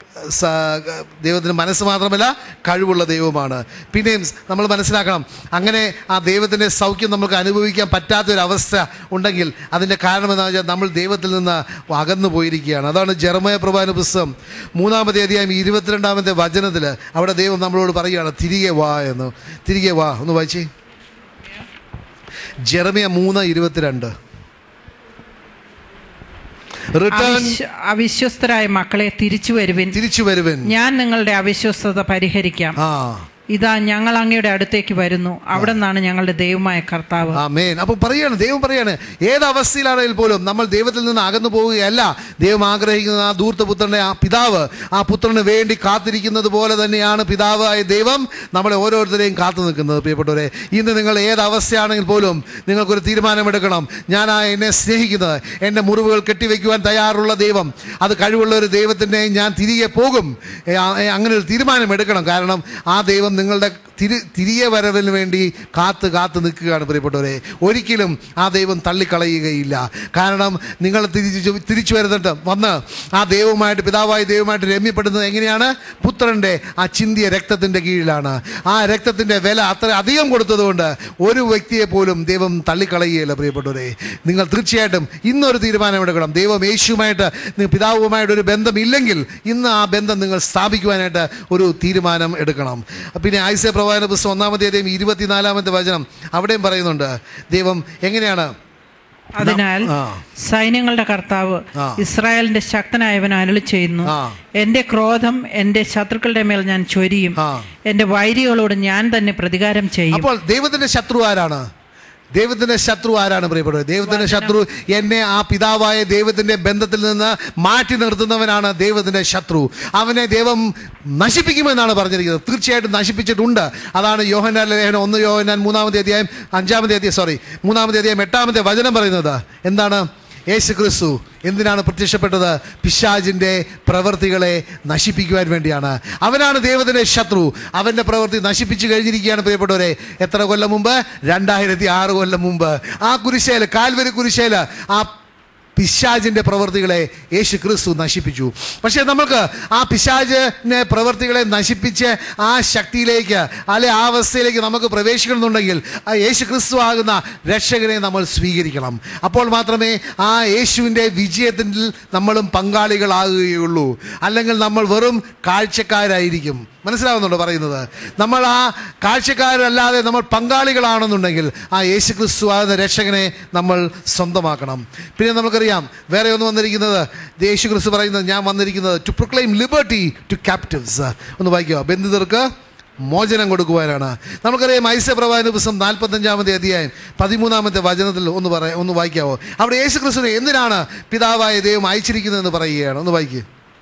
സ- ദൈവത്തിന് മനസ്സ് മാത്രമല്ല കഴിവുള്ള ദൈവമാണ് പിന്നെയും നമ്മൾ മനസ്സിലാക്കണം അങ്ങനെ ആ ദൈവത്തിൻ്റെ സൗഖ്യം നമുക്ക് അനുഭവിക്കാൻ പറ്റാത്തൊരവസ്ഥ ഉണ്ടെങ്കിൽ അതിൻ്റെ കാരണം എന്താണെന്ന് വെച്ചാൽ നമ്മൾ ദൈവത്തിൽ നിന്ന് അകന്നു പോയിരിക്കുകയാണ് അതാണ് ജർമ്മയ പ്രഭാന പുസ്തകം മൂന്നാമത്തെ അധ്യായം ഇരുപത്തിരണ്ടാമത്തെ വചനത്തിൽ അവിടെ ദൈവം നമ്മളോട് പറയുകയാണ് തിരികെ വാ എന്ന് തിരികെ വാ ഒന്ന് വായിച്ചേ ജെറമിയ മൂന്ന് ഇരുപത്തിരണ്ട് റിട്ടേൺ അവിശ്വ- അവിശ്വസ്തരായ മക്കളെ തിരിച്ചു വരുവിൻ തിരിച്ചു വരുവൻ ഞാൻ നിങ്ങളുടെ അവിശ്വസ്തത പരിഹരിക്കാം ആ ഇതാ ഞങ്ങൾ അങ്ങയുടെ അടുത്തേക്ക് വരുന്നു അവിടെ നിന്നാണ് ഞങ്ങളുടെ ദൈവമായ കർത്താവ് ആമേൻ അപ്പോൾ പറയാണ് ദൈവം പറയാണ് ഏത് അവസ്ഥയിലാണെങ്കിൽ പോലും നമ്മൾ ദൈവത്തിൽ നിന്ന് അകന്നു പോവുകയല്ല ദൈവം ആഗ്രഹിക്കുന്ന ആ ധൂർത്തപുത്രൻ്റെ ആ പിതാവ് ആ പുത്രന് വേണ്ടി കാത്തിരിക്കുന്നത് പോലെ തന്നെയാണ് പിതാവായ ദൈവം നമ്മളെ ഓരോരുത്തരെയും കാത്തു നിൽക്കുന്നത് പ്രിയപ്പെട്ടവരെ ഇന്ന് നിങ്ങൾ ഏത് അവസ്ഥയാണെങ്കിൽ പോലും നിങ്ങൾക്കൊരു തീരുമാനമെടുക്കണം ഞാൻ ആ എന്നെ സ്നേഹിക്കുന്നത് എൻ്റെ മുറിവുകൾ കെട്ടിവെക്കുവാൻ തയ്യാറുള്ള ദൈവം അത് കഴിവുള്ള ഒരു ദൈവത്തിൻ്റെ ഞാൻ തിരികെ പോകും ഏ, ആ- ഏ, അങ്ങനെ ഒരു തീരുമാനം എടുക്കണം കാരണം ആ ദൈവം നിങ്ങളുടെ തിരി തിരികെ വരവിന് വേണ്ടി കാത്ത് കാത്ത് നിൽക്കുകയാണ് പ്രിയപ്പെട്ടവരെ ഒരിക്കലും ആ ദൈവം തള്ളിക്കളയുകയില്ല കാരണം നിങ്ങൾ തിരിച്ചു തിരിച്ചു വരുന്നിട്ട് വന്ന് ആ ദൈവമായിട്ട് പിതാവായ ദൈവമായിട്ട് രമ്യപ്പെടുന്നത് എങ്ങനെയാണ് പുത്രൻ്റെ ആ ചിന്തിയ രക്തത്തിൻ്റെ കീഴിലാണ് ആ രക്തത്തിൻ്റെ വില അത്ര അധികം കൊടുത്തതുകൊണ്ട് ഒരു വ്യക്തിയെ പോലും ദൈവം തള്ളിക്കളയുകയില്ല പ്രിയപ്പെട്ടവരെ നിങ്ങൾ തീർച്ചയായിട്ടും ഇന്നൊരു തീരുമാനമെടുക്കണം ദൈവം യേശുവുമായിട്ട് നിങ്ങൾ പിതാവുമായിട്ട് ഒരു ബന്ധമില്ലെങ്കിൽ ഇന്ന് ആ ബന്ധം നിങ്ങൾ സ്ഥാപിക്കുവാനായിട്ട് ഒരു തീരുമാനം എടുക്കണം പിന്നെ ആയിസ പ്രവാചന പുസ്തകം ഒന്നാമത്തെ അധികം ഇരുപത്തിനാലാമത്തെ വചനം അവിടെയും പറയുന്നുണ്ട് ദൈവം എങ്ങനെയാണ് അതിനാൽ ആ. സൈന്യങ്ങളുടെ കർത്താവ് ആ. ഇസ്രായേലിന്റെ ശക്തനായവൻ അരുളി ചെയ്യുന്നു ആ. എന്റെ ക്രോധം എന്റെ ശത്രുക്കളുടെ മേൽ ഞാൻ ചൊരിയും ആ. എന്റെ വൈരികളോട് ഞാൻ തന്നെ പ്രതികാരം ചെയ്യും അപ്പോൾ ദൈവത്തിന്റെ ശത്രു ആരാണ് ദൈവത്തിന്റെ ശത്രു ആരാണ് പ്രിയപ്പെട്ടത് ദൈവത്തിന്റെ ശത്രു എന്നെ ആ പിതാവായ ദൈവത്തിന്റെ ബന്ധത്തിൽ നിന്ന് മാറ്റി നിർത്തുന്നവനാണ് ദൈവത്തിന്റെ ശത്രു അവനെ ദൈവം നശിപ്പിക്കുമെന്നാണ് പറഞ്ഞിരിക്കുന്നത് തീർച്ചയായിട്ടും നശിപ്പിച്ചിട്ടുണ്ട് അതാണ് യോഹനാൻ ലേഖനം ഒന്ന് യോഹനാൻ മൂന്നാമത്തെ അധ്യായം അഞ്ചാമത്തെ അധ്യായം സോറി മൂന്നാമത്തെ അധ്യായം എട്ടാമത്തെ വചനം പറയുന്നത് എന്താണ് യേശു ക്രിസ്തു എന്തിനാണ് പ്രത്യക്ഷപ്പെട്ടത് പിശാജിൻ്റെ പ്രവൃത്തികളെ നശിപ്പിക്കുവാൻ വേണ്ടിയാണ് അവനാണ് ദൈവത്തിൻ്റെ ശത്രു അവൻ്റെ പ്രവൃത്തി നശിപ്പിച്ചു കഴിഞ്ഞിരിക്കുകയാണ് പ്രിയപ്പെട്ടവരെ എത്ര കൊല്ലം മുമ്പ് രണ്ടായിരത്തി ആറ് കൊല്ലം മുമ്പ് ആ കുരിശേല് കാൽവരി കുരിശേല് ആ പിശാജിൻ്റെ പ്രവൃത്തികളെ യേശു ക്രിസ്തു നശിപ്പിച്ചു പക്ഷേ നമുക്ക് ആ പിശാജിനെ പ്രവൃത്തികളെ നശിപ്പിച്ച് ആ ശക്തിയിലേക്ക് അല്ലെ ആ അവസ്ഥയിലേക്ക് നമുക്ക് പ്രവേശിക്കണമെന്നുണ്ടെങ്കിൽ ആ യേശു ക്രിസ്തു ആകുന്ന രക്ഷകനെ നമ്മൾ സ്വീകരിക്കണം അപ്പോൾ മാത്രമേ ആ യേശുവിൻ്റെ വിജയത്തിൽ നമ്മളും പങ്കാളികളാകുകയുള്ളൂ അല്ലെങ്കിൽ നമ്മൾ വെറും കാഴ്ചക്കാരായിരിക്കും മനസ്സിലാവുന്നുണ്ടോ പറയുന്നത് നമ്മൾ ആ കാഴ്ചക്കാരല്ലാതെ നമ്മൾ പങ്കാളികളാണെന്നുണ്ടെങ്കിൽ ആ യേശു ക്രിസ്തു ആകുന്ന രക്ഷകനെ നമ്മൾ സ്വന്തമാക്കണം പിന്നെ നമുക്കറിയാം വേറെ ഒന്ന് വന്നിരിക്കുന്നത് യേശു ക്രിസ്തു പറയുന്നത് ഞാൻ വന്നിരിക്കുന്നത് to proclaim liberty to captives ഒന്ന് വായിക്കുക ബന്ധിതർക്ക് മോചനം കൊടുക്കുവാനാണ് നമുക്കറിയാം ഐസ്യ പ്രവാചന പുസ്തകം നാൽപ്പത്തഞ്ചാമത്തെ അധ്യായം പതിമൂന്നാമത്തെ വചനത്തിൽ ഒന്ന് പറ ഒന്ന് വായിക്കാവോ അവിടെ യേശു ക്രിസ്തുവിനെ എന്തിനാണ് പിതാവായ ദൈവം അയച്ചിരിക്കുന്നതെന്ന് പറയുകയാണ് ഒന്ന് വായിക്കുക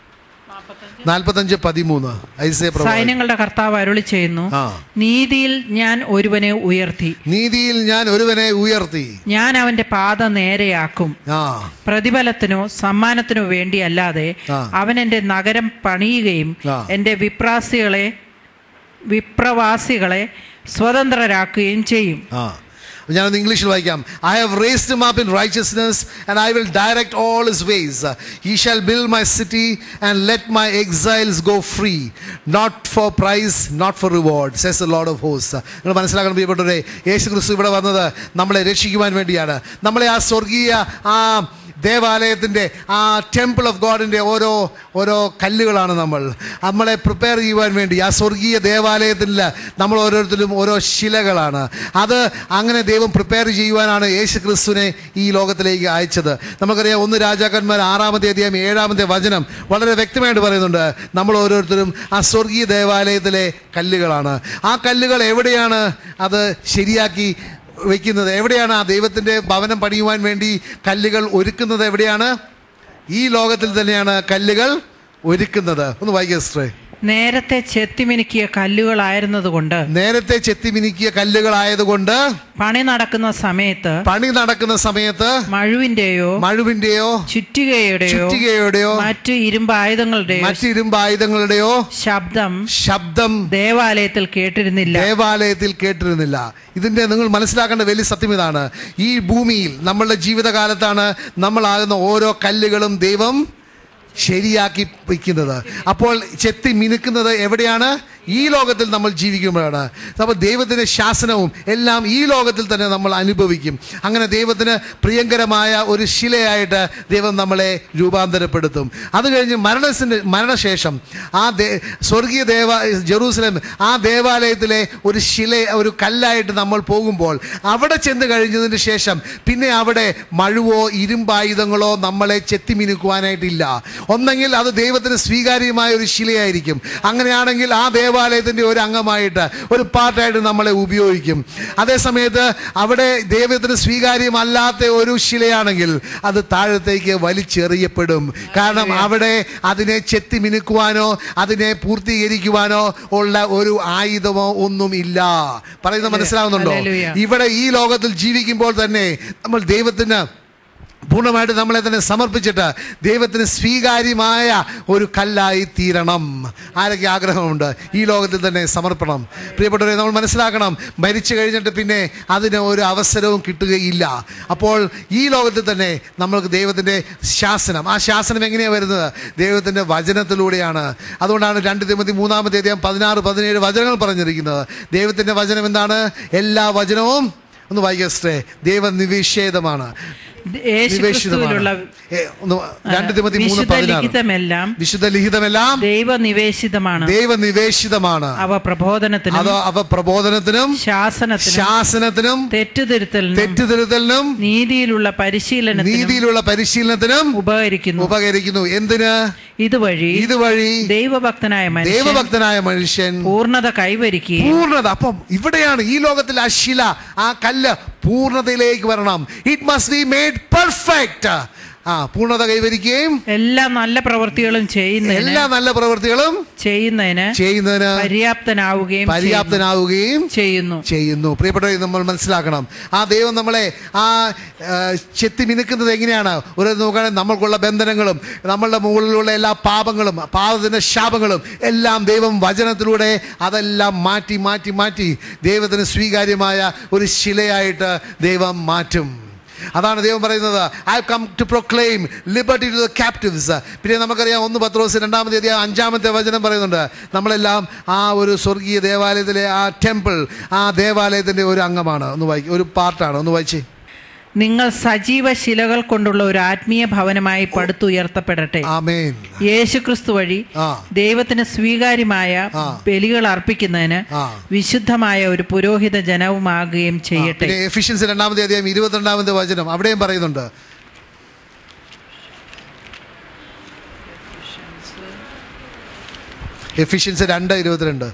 നാൽപ്പത്തഞ്ച് പതിമൂന്ന് ഐസ്യ പ്രവാചന സൈന്യങ്ങളുടെ കർത്താവ് അരുളി ചെയ്യുന്നു ആ നീതിയിൽ ഞാൻ ഒരുവനെ ഉയർത്തി നീതിയിൽ ഞാൻ ഒരുവനെ ഉയർത്തി ഞാൻ അവന്റെ പാത നേരെയാക്കും ആ പ്രതിഫലത്തിനോ സമ്മാനത്തിനോ വേണ്ടിയല്ലാതെ ആ. അവൻ എൻ്റെ നഗരം പണിയുകയും ആ. എൻ്റെ വിപ്രാസികളെ വിപ്രവാസികളെ സ്വതന്ത്രരാക്കുകയും ചെയ്യും ആ ഞാനൊന്ന് ഇംഗ്ലീഷിൽ വായിക്കാം I have raised him up in righteousness and I will direct all his ways. He shall build my city and let my exiles go free, not for price, not for reward, says the Lord of hosts. നിങ്ങൾ മനസ്സിലാക്കണം പ്രിയപ്പെട്ടവരെ യേശു ക്രിസ്തു ഇവിടെ വന്നത് നമ്മളെ രക്ഷിക്കുവാൻ വേണ്ടിയാണ് നമ്മളെ ആ സ്വർഗീയ ആ ദേവാലയത്തിൻ്റെ ആ ടെമ്പിൾ ഓഫ് ഗോഡിൻ്റെ ഓരോ ഓരോ കല്ലുകളാണ് നമ്മൾ നമ്മളെ പ്രിപ്പയർ ചെയ്യുവാൻ വേണ്ടി ആ സ്വർഗീയ ദേവാലയത്തിൽ നമ്മൾ ഓരോരുത്തരും ഓരോ ശിലകളാണ് അത് അങ്ങനെ ദൈവം പ്രിപ്പയർ ചെയ്യുവാനാണ് യേശു ക്രിസ്തുവിനെ ഈ ലോകത്തിലേക്ക് അയച്ചത് നമുക്കറിയാം ഒന്ന് രാജാക്കന്മാർ ആറാമത്തെ അധ്യായം ഏഴാമത്തെ വചനം വളരെ വ്യക്തമായിട്ട് പറയുന്നുണ്ട് നമ്മൾ ഓരോരുത്തരും ആ സ്വർഗീയ ദേവാലയത്തിലെ കല്ലുകളാണ് ആ കല്ലുകൾ എവിടെയാണ് അത് ശരിയാക്കി വെക്കുന്നത് എവിടെയാണ് ആ ദൈവത്തിൻ്റെ ഭവനം പണിയുവാൻ വേണ്ടി കല്ലുകൾ ഒരുക്കുന്നത് എവിടെയാണ് ഈ ലോകത്തിൽ തന്നെയാണ് കല്ലുകൾ ഒരുക്കുന്നത് ഒന്ന് വായിക്കുക സിസ്റ്ററെ നേരത്തെ ചെത്തിമിനുക്കിയ കല്ലുകളായിരുന്നതുകൊണ്ട് നേരത്തെ ചെത്തിമിനുക്കിയ കല്ലുകളായതുകൊണ്ട് പണി നടക്കുന്ന സമയത്ത് പണി നടക്കുന്ന സമയത്ത് മഴുവിന്റെയോ മഴുവിന്റെയോ ചുറ്റികയുടെയോ ചുറ്റികയുടെയോ മറ്റ് ഇരുമ്പായുധങ്ങളുടെയോ മറ്റ് ഇരുമ്പായുധങ്ങളുടെയോ ശബ്ദം ശബ്ദം ദേവാലയത്തിൽ കേട്ടിരുന്നില്ല ദേവാലയത്തിൽ കേട്ടിരുന്നില്ല ഇതിൻ്റെ നിങ്ങൾ മനസ്സിലാക്കേണ്ട വലിയ സത്യം ഇതാണ് ഈ ഭൂമിയിൽ നമ്മളുടെ ജീവിതകാലത്താണ് നമ്മളാകുന്ന ഓരോ കല്ലുകളും ദൈവം ശരിയാക്കി വയ്ക്കുന്നത് അപ്പോൾ ചെത്തി മിനുക്കുന്നത് എവിടെയാണ് ഈ ലോകത്തിൽ നമ്മൾ ജീവിക്കുമ്പോഴാണ് അപ്പോൾ ദൈവത്തിൻ്റെ ശാസനവും എല്ലാം ഈ ലോകത്തിൽ തന്നെ നമ്മൾ അനുഭവിക്കും അങ്ങനെ ദൈവത്തിന് പ്രിയങ്കരമായ ഒരു ശിലയായിട്ട് ദൈവം നമ്മളെ രൂപാന്തരപ്പെടുത്തും അത് കഴിഞ്ഞ് മരണത്തിൻ്റെ മരണശേഷം ആ ദേ സ്വർഗീയ ദേവ ജെറൂസലേം ആ ദേവാലയത്തിലെ ഒരു ശില ഒരു കല്ലായിട്ട് നമ്മൾ പോകുമ്പോൾ അവിടെ ചെന്ന് കഴിഞ്ഞതിന് ശേഷം പിന്നെ അവിടെ മഴുവോ ഇരുമ്പായുധങ്ങളോ നമ്മളെ ചെത്തിമിനുക്കുവാനായിട്ടില്ല ഒന്നെങ്കിൽ അത് ദൈവത്തിന് സ്വീകാര്യമായ ഒരു ശിലയായിരിക്കും അങ്ങനെയാണെങ്കിൽ ആ ദേവാലയത്തിൻ്റെ ഒരു അംഗമായിട്ട് ഒരു പാർട്ടായിട്ട് നമ്മളെ ഉപയോഗിക്കും അതേസമയത്ത് അവിടെ ദൈവത്തിന് സ്വീകാര്യമല്ലാത്ത ഒരു ശിലയാണെങ്കിൽ അത് താഴത്തേക്ക് വലിച്ചെറിയപ്പെടും കാരണം അവിടെ അതിനെ ചെത്തി മിനുക്കുവാനോ അതിനെ പൂർത്തീകരിക്കുവാനോ ഉള്ള ഒരു ആയുധമോ ഒന്നും ഇല്ല പറയുന്നത് മനസ്സിലാവുന്നുണ്ടോ ഹല്ലേലൂയ. ഇവിടെ ഈ ലോകത്തിൽ ജീവിക്കുമ്പോൾ തന്നെ നമ്മൾ ദൈവത്തിന് പൂർണ്ണമായിട്ട് നമ്മളെ തന്നെ സമർപ്പിച്ചിട്ട് ദൈവത്തിന് സ്വീകാര്യമായ ഒരു കല്ലായി തീരണം ആരൊക്കെ ആഗ്രഹമുണ്ട് ഈ ലോകത്തിൽ തന്നെ സമർപ്പണം പ്രിയപ്പെട്ടവരെ നമ്മൾ മനസ്സിലാക്കണം മരിച്ചു കഴിഞ്ഞിട്ട് പിന്നെ അതിന് ഒരു അവസരവും കിട്ടുകയില്ല അപ്പോൾ ഈ ലോകത്തിൽ തന്നെ നമ്മൾക്ക് ദൈവത്തിൻ്റെ ശാസനം ആ ശാസനം എങ്ങനെയാണ് വരുന്നത് ദൈവത്തിൻ്റെ വചനത്തിലൂടെയാണ് അതുകൊണ്ടാണ് രണ്ട് തിമതി മൂന്നാമത്തെ അധ്യായം പതിനാറ് പതിനേഴ് വചനങ്ങൾ പറഞ്ഞിരിക്കുന്നത് ദൈവത്തിൻ്റെ വചനം എന്താണ് എല്ലാ വചനവും ഒന്ന് വായിക്കേ ദൈവനിവേശേതമാണ് യേശുക്രിസ്തുവിലുള്ള ഏ, ഒന്ന് രണ്ട് തിമതി മൂന്ന് വിശുദ്ധ പതിനാറ് ലിഖിതമെല്ലാം വിശുദ്ധ ലിഖിതമെല്ലാം ദൈവനിവേശിതമാണ് ദൈവനിവേശിതമാണ് അവ പ്രബോധനത്തിനും അത് അവ പ്രബോധനത്തിനും ശാസനത്തിനും ശാസനത്തിനും തെറ്റുതിരുത്തലിനും തെറ്റുതിരുത്തലിനും നീതിയിലുള്ള പരിശീലനത്തിനും നീതിയിലുള്ള പരിശീലനത്തിനും ഉപകരിക്കുന്നു ഉപകരിക്കുന്നു എന്തിന് ഇതുവഴി ഇതുവഴി ദൈവഭക്തനായ മനുഷ്യൻ ദൈവഭക്തനായ മനുഷ്യൻ പൂർണ്ണത കൈവരിക്കുകയും പൂർണ്ണത അപ്പം ഇവിടെയാണ് ഈ ലോകത്തിൽ ആ ശില ആ കല്ല് പൂർണ്ണതയിലേക്ക് വരണം it must be made perfect ആ പൂർണ്ണത കൈവരിക്കുകയും എല്ലാ നല്ല പ്രവൃത്തികളും ചെയ്യുന്നതിന് എല്ലാ നല്ല പ്രവൃത്തികളും ചെയ്യുന്നതിന് ചെയ്യുന്നതിന് പര്യാപ്തനാവുകയും പര്യാപ്തനാവുകയും ചെയ്യുന്നു ചെയ്യുന്നു പ്രിയപ്പെട്ടവരെ നമ്മൾ മനസ്സിലാക്കണം ആ ദൈവം നമ്മളെ ആ ആ, ചെത്തി മിനുക്കുന്നത് എങ്ങനെയാണ് ഒരു നോക്കുകയാണെങ്കിൽ നമ്മൾക്കുള്ള ബന്ധനങ്ങളും നമ്മളുടെ മുകളിലുള്ള എല്ലാ പാപങ്ങളും പാപത്തിൻ്റെ ശാപങ്ങളും എല്ലാം ദൈവം വചനത്തിലൂടെ അതെല്ലാം മാറ്റി മാറ്റി മാറ്റി ദൈവത്തിന് സ്വീകാര്യമായ ഒരു ശിലയായിട്ട് ദൈവം മാറ്റും അതാണ് ദൈവം പറയുന്നത് I come to proclaim liberty to the captives പിന്നെ നമുക്കറിയാം ഒന്ന് പത്ത് ദിവസം രണ്ടാമത്തെ അധ്യായം അഞ്ചാമത്തെ വചനം പറയുന്നുണ്ട് നമ്മളെല്ലാം ആ ഒരു സ്വർഗീയ ദേവാലയത്തിലെ ആ ടെമ്പിൾ ആ ദേവാലയത്തിൻ്റെ ഒരു അംഗമാണ് ഒന്ന് വായിക്കും ഒരു പാർട്ടാണ് ഒന്ന് വായിച്ചേ നിങ്ങൾ സജീവ ശിലകൾ കൊണ്ടുള്ള ഒരു ആത്മീയ ഭവനമായി പടുത്തുയർത്തപ്പെടട്ടെ ആമേൻ യേശുക്രിസ്തു വഴി ആ ദൈവത്തിന് സ്വീകാര്യമായ ആ. ബലികൾ അർപ്പിക്കുന്നതിന് ആ. വിശുദ്ധമായ ഒരു പുരോഹിത ജനവുമാകുകയും ചെയ്യട്ടെ പിന്നെ എഫിഷ്യൻസി രണ്ടാമത്തെ അധ്യായം ഇരുപത്തിരണ്ടാമത്തെ വചനം അവിടെയും പറയുന്നുണ്ട് എഫിഷ്യൻസി രണ്ട് ഇരുപത്തിരണ്ട്